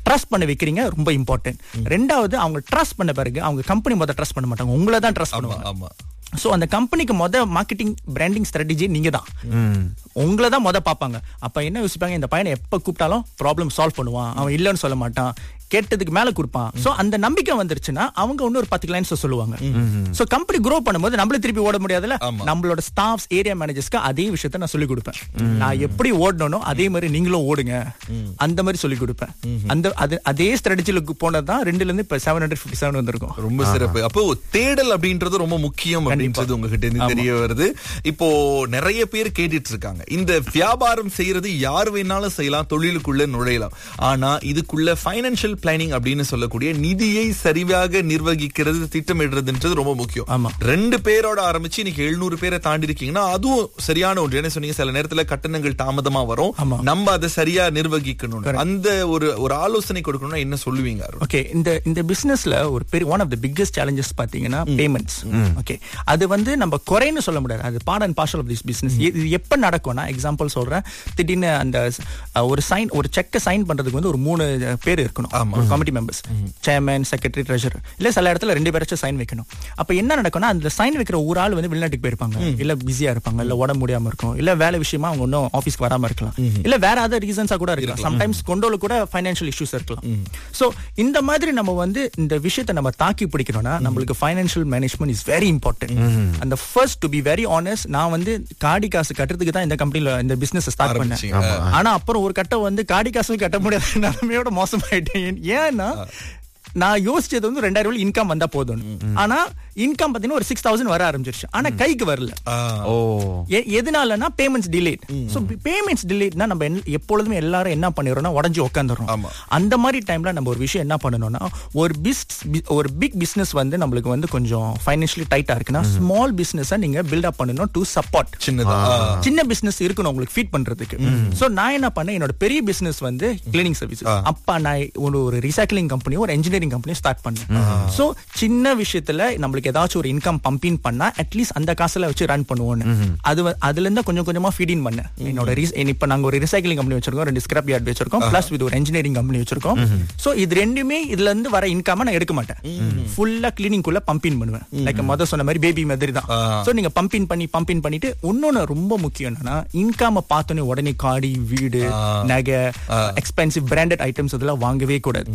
Trust பண்ண வைக்கிறீங்க ரொம்ப இம்பார்ட்டன்ட் ரெண்டாவது அவங்க ட்ரஸ்ட் பண்ண பிறகு அவங்க கம்பெனி முதல் ட்ரஸ்ட் பண்ண மாட்டாங்க உங்களை தான் ட்ரஸ்ட் ஆமா பண்ணுவாங்க ஆமா சோ அந்த கம்பெனிக்கு மொத மார்க்கெட்டிங் பிராண்டிங் ஸ்ட்ராட்டஜி நீங்க தான் உங்களை தான் மொத பார்ப்பாங்க அப்ப என்ன யோசிப்பாங்க இந்த பையனை எப்ப கூப்பிட்டாலும் ப்ராப்ளம் சால்வ் பண்ணுவான் அவன் இல்லைன்னு சொல்ல மாட்டான் கேட்டதுக்கு மேல கொடுப்பான் சோ அந்த நம்பிக்கை வந்துருச்சுன்னா அவங்க இன்னும் ஒரு பத்து கிளைண்ட்ஸ் சொல்லுவாங்க சோ கம்பெனி grow பண்ணும்போது நம்மள திருப்பி ஓட முடியாதுல்ல ஆமா. நம்மளோட ஸ்டாஃப்ஸ் ஏரியா மேனேஜர்ஸ்க்கு அதே விஷயத்த நான் சொல்லி கொடுப்பேன் நான் எப்படி ஓடணும் அதே மாதிரி நீங்களும் ஓடுங்க அந்த மாதிரி சொல்லி கொடுப்பேன் அந்த அது அதே ஸ்ட்ராட்டஜில போனதுதான் ரெண்டுல இருந்து இப்ப செவன் ஹண்ட்ரட் ஃபிஃப்டி செவன் வந்திருக்கும் ரொம்ப சிறப்பு அப்போ தேடல் அப்படின்றது ரொம்ப முக்கியம் அப்படின்றது உங்ககிட்ட இருந்து தெரிய வருது இப்போ நிறைய பேர் கேட்டுட்டு இருக்காங்க இந்த வியாபாரம் செய்யறது யார் வேணாலும் செய்யலாம் தொழிலுக்குள்ள நுழையலாம் ஆனா இதுக்குள்ள ஃபைனான்சியல் பிளானிங் அப்படின்னு சொல்லக்கூடிய நிதியை சரியாக நிர்வகிக்கிறது திட்டமிடுறதுன்றது ரொம்ப முக்கியம் ஆமா. ரெண்டு பேரோட ஆரம்பிச்சு இன்னைக்கு எழுநூறு பேரை தாண்டி இருக்கீங்கன்னா அதுவும் சரியான ஒன்று என்ன சொன்னீங்க சில நேரத்துல கட்டணங்கள் தாமதமா வரும் ஆமா. நம்ம அதை சரியா நிர்வகிக்கணும் அந்த ஒரு ஒரு ஆலோசனை கொடுக்கணும்னா என்ன சொல்லுவீங்க அருண்? ஓகே இந்த இந்த பிசினஸ்ல ஒரு பெரிய one of the biggest challenges பாத்தீங்கன்னா பேமெண்ட்ஸ் ஓகே அது வந்து நம்ம குறைன்னு சொல்ல முடியாது அது part and parcel of this business இது எப்ப நடக்கும்னா எக்ஸாம்பிள் சொல்றேன் திடீர்னு அந்த அஹ், ஒரு சைன் ஒரு செக்கை சைன் பண்றதுக்கு வந்து ஒரு மூணு பேர் இருக்கணும் ஒரு committee members chairman secretary treasurer இல்ல சில இடத்துல ரெண்டு பேராச்சும் சைன் வைக்கணும் அப்ப என்ன நடக்கும்னா அந்த சைன் வைக்கிற ஒரு ஆள் வந்து வெளிநாட்டுக்கு போயிருப்பாங்க இல்ல பிஸியா இருப்பாங்க இல்ல உடம்பு முடியாம இருக்கும் இல்ல வேலை விஷயமா அவங்க இன்னும் ஆபீஸ்க்கு வராம இருக்கலாம் இல்ல வேற அதர் ரீசன்ஸா கூட இருக்கலாம் சம்டைம்ஸ் கொண்டோல கூட ஃபைனான்சியல் இஷ்யூஸ் இருக்கலாம் சோ இந்த மாதிரி நம்ம வந்து இந்த விஷயத்தை நம்ம தாக்கி பிடிக்கணும்னா நம்மளுக்கு financial management is very important அந்த first to be very honest நான் வந்து காடி காசு கட்டுறதுக்கு தான் இந்த கம்பெனில இந்த பிசினஸ் ஸ்டார்ட் பண்ணேன் ஆரம்பிச்சீங்க. ஆனா அப்புறம் ஒரு கட்டம் வந்து காடி காசு கட்ட முடியாத நிலைமையோட மோசமாயிட்டேன் ஏன்னா நான் யோசிச்சது வந்து ரெண்டாயிரம் ரூபாய் இன்கம் வந்தா போதும் ஆனா இன்கம் பாத்தீங்கன்னா ஒரு சிக்ஸ் தௌசண்ட் வர ஆரம்பிச்சிருச்சு ஆனா கைக்கு வரல ஆ. ஓ எ- எதனாலனா பேமெண்ட்ஸ் டிலேட் சோ பேமெண்ட்ஸ் டிலேட்னா நம்ம என்ன- எப்பொழுதுமே எல்லாரும் என்ன பண்ணிடுறோம்னா உடஞ்சி உட்காந்துறோம் ஆமா. அந்த மாதிரி டைம்ல நம்ம ஒரு விஷயம் என்ன பண்ணணும்னா ஒரு பிஸ் ஒரு பிக் பிசினஸ் வந்து நம்மளுக்கு வந்து கொஞ்சம் ஃபைனான்ஷியலி டைட்டா இருக்குன்னா ஸ்மால் பிசினஸ் நீங்க பில்ட் அப் பண்ணணும் டு சப்போர்ட் சின்னதா ஆ. சின்ன பிசினஸ் இருக்கணும் உங்களுக்கு ஃபீட் பண்றதுக்கு சோ நான் என்ன பண்ணேன் என்னோட பெரிய பிசினஸ் வந்து கிளீனிங் சர்வீஸ் அப்பா நான் ஒரு ஒரு ரீசைக்ளிங் கம்பெனி ஒரு இன்ஜினியரிங் கம்பெனி ஸ்டார்ட் பண்ணேன் சோ சின்ன விஷயத்துல நம்மளுக்கு ஏதாச்சும் ஒரு இன்கம் பம்பின் பண்ணா அட்லீஸ்ட் அந்த காசுல வச்சு ரன் பண்ணுவோம்னு அது வ- அதுல இருந்து கொஞ்சம் கொஞ்சமா ஃபீடின் பண்ணேன் என்னோட re- இப்ப நாங்க ஒரு ரீசைக்ளிங் கம்பெனி வச்சிருக்கோம் ரெண்டு ஸ்கிராப் யார்ட் வச்சிருக்கோம் பிளஸ் இது ஒரு இன்ஜினியரிங் கம்பெனி வச்சிருக்கோம் சோ இது ரெண்டுமே இதுல இருந்து வர இன்கம் நான் எடுக்க மாட்டேன் ஃபுல்லா கிளீனிங் குள்ள பம்பின் பண்ணுவேன் லைக் மொத சொன்ன மாதிரி பேபி மாதிரி தான் சோ நீங்க பம்பின் பண்ணி பம்பின் பண்ணிட்டு இன்னொன்னு ரொம்ப முக்கியம் என்னன்னா இன்காம பார்த்தோன்னே உடனே காடி வீடு நகை எக்ஸ்பென்சிவ் பிராண்டட் ஐட்டம்ஸ் இதெல்லாம் வாங்கவே கூடாது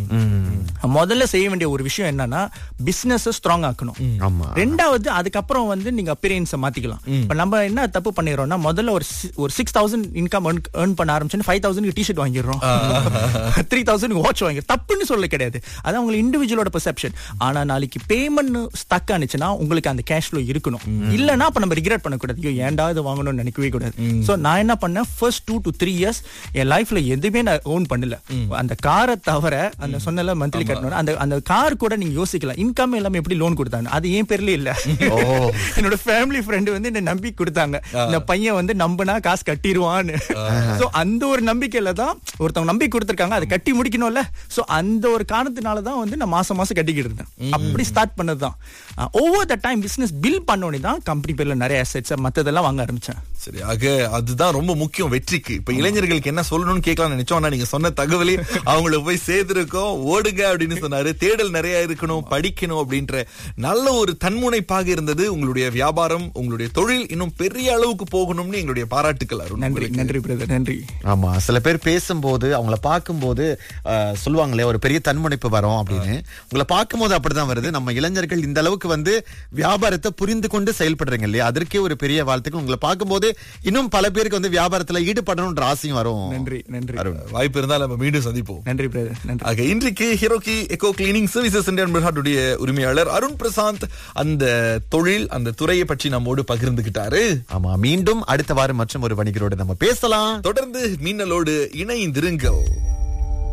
முதல்ல செய்ய வேண்டிய ஒரு விஷயம் என்னன்னா பிசினஸ் ஸ்ட்ராங் ஆக்கணும் ஆமா ரெண்டாவது அதுக்கப்புறம் வந்து நீங்க அப்பியரன்ஸை மாத்திக்கலாம் இப்ப நம்ம என்ன தப்பு பண்ணிடுறோம்னா முதல்ல ஒரு சி- ஒரு சிக்ஸ் தௌசண்ட் இன்கம் ஏர்ன் பண்ண ஆரம்பிச்சு ஃபைவ் தௌசண்ட் டிஷர்ட் வாங்கிடுறோம் த்ரீ தௌசண்ட் வாட்ச் வாங்கி தப்புன்னு சொல்ல கிடையாது அது அவங்க இண்டிவிஜுவலோட பெர்செப்ஷன் ஆனா நாளைக்கு பேமெண்ட் ஸ்டக் ஆனிச்சுன்னா உங்களுக்கு அந்த கேஷ் ஃப்ளோ இருக்கணும் இல்லனா அப்ப நம்ம ரிக்ரெட் பண்ணக்கூடாது ஐயோ ஏன்டா இது வாங்கணும்னு நினைக்கவே கூடாது சோ நான் என்ன பண்ணேன் first two to three years என் லைஃப்ல எதுவுமே நான் ஓன் பண்ணல அந்த காரை தவிர அந்த சொன்னல மந்த்லி கட்டணும் அந்த அந்த கார் கூட நீங்க யோசிக்கலாம் இன்கம் எல்லாமே எப்படி லோன் கொடுத்தாங்க அது ஏன் பேர்ல இல்ல என்னோட ஃபேமிலி ஃப்ரெண்டு வந்து என்ன நம்பி கொடுத்தாங்க இந்த பையன் வந்து நம்பினா காசு கட்டிடுவான்னு சோ அந்த ஒரு நம்பிக்கையில தான் ஒருத்தவங்க நம்பி கொடுத்திருக்காங்க அதை கட்டி முடிக்கணும்ல சோ அந்த ஒரு காரணத்தினால தான் வந்து நான் மாசம் மாசம் கட்டிக்கிட்டு இருந்தேன் அப்படி ஸ்டார்ட் பண்ணதுதான் over the time business build பண்ணோடனே தான் கம்பெனி பேர்ல நிறைய அசெட்ஸ் மத்ததெல்லாம் வாங்க ஆரம்பிச்சேன் சரி ஆக அதுதான் ரொம்ப முக்கியம் வெற்றிக்கு இப்ப இளைஞர்களுக்கு என்ன சொல்லணும்னு கேட்கலாம் நினைச்சோம் ஆனா நீங்க சொன்ன தகவலே அவங்களுக்கு போய் சேர்த்திருக்கோம் ஓடுங்க அப்படின்னு சொன்னாரு தேடல் நிறைய இருக்கணும் படிக்கணும் அப்படின்ற நல்ல ஒரு தன்முனைப்பாக இருந்தது உங்களுடைய வியாபாரம் உங்களுடைய தொழில் இன்னும் பெரிய அளவுக்கு போகணும்னு எங்களுடைய பாராட்டுக்கள் அருண் நன்றி உங்களுக்கு. நன்றி பிரதர் நன்றி ஆமா சில பேர் பேசும்போது அவங்கள பார்க்கும்போது அஹ், சொல்லுவாங்களே ஒரு பெரிய தன்முனைப்பு வரும் அப்படின்னு உங்களை பார்க்கும்போது அப்படிதான் வருது நம்ம இளைஞர்கள் இந்த அளவுக்கு வந்து வியாபாரத்தை புரிந்து கொண்டு செயல்படுறீங்க இல்லையா அதற்கே ஒரு பெரிய வாழ்த்துக்கள் உங்களை பார்க்கும்போது இன்னும் பல பேருக்கு வந்து வியாபாரத்துல ஈடுபடணும்ன்ற ஆசையும் வரும் நன்றி நன்றி வாய்ப்பு இருந்தால் நம்ம மீண்டும் சந்திப்போம் நன்றி பிரதர் நன்றி ஆக இன்றைக்கு Hiroki eco cleaning services Indian உரிமையாளர் அருண் பிரசாந்த் அந்த தொழில் அந்த துறையை பற்றி நம்மோடு பகிர்ந்துகிட்டாரு ஆமா மீண்டும் அடுத்த வாரம் மற்றும் ஒரு வணிகரோடு நம்ம பேசலாம் தொடர்ந்து மின்னலோடு இணைந்திருங்கள்